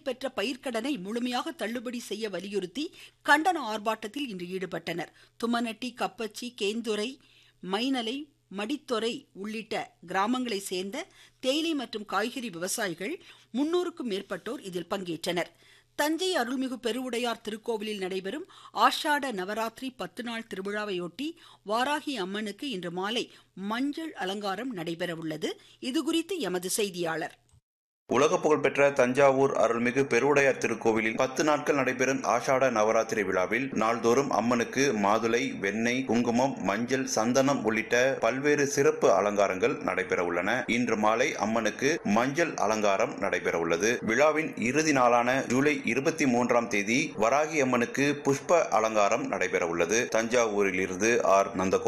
பெற்ற பயிர்க்கடனை முழுமையாக தள்ளுபடி செய்ய வலியுறுத்தி கண்டன ஆர்ப்பாட்டத்தில் இன்று ஈடுபட்டனர் தும்மநட்டி கப்பச்சி கேந்துரை மைனலை மடித்துறை உள்ளிட்ட கிராமங்களை சேர்ந்த தேயிலை மற்றும் காய்கறி விவசாயிகள் முன்னூறுக்கும் மேற்பட்டோர் இதில் பங்கேற்றனர் தஞ்சை அருள்மிகு பெருவுடையார் திருக்கோவிலில் நடைபெறும் ஆஷாட நவராத்திரி பத்து நாள் திருவிழாவையொட்டி வாராகி அம்மனுக்கு இன்று மாலை மஞ்சள் அலங்காரம் நடைபெறவுள்ளது இதுகுறித்து எமது செய்தியாளர் உலக புகழ்பெற்ற தஞ்சாவூர் அருள்மிகு பெருவுடையார் திருக்கோவிலில் பத்து நாட்கள் நடைபெறும் ஆஷாட நவராத்திரி விழாவில் நாள்தோறும் அம்மனுக்கு மாதுளை வெண்ணெய் குங்குமம் மஞ்சள் சந்தனம் உள்ளிட்ட பல்வேறு சிறப்பு அலங்காரங்கள் நடைபெற உள்ளன இன்று மாலை அம்மனுக்கு மஞ்சள் அலங்காரம் நடைபெற உள்ளது விழாவின் இறுதி நாளான ஜூலை இருபத்தி மூன்றாம் தேதி வராகி அம்மனுக்கு புஷ்ப அலங்காரம் நடைபெற உள்ளது தஞ்சாவூரில் இருந்து ஆர் நந்தகோ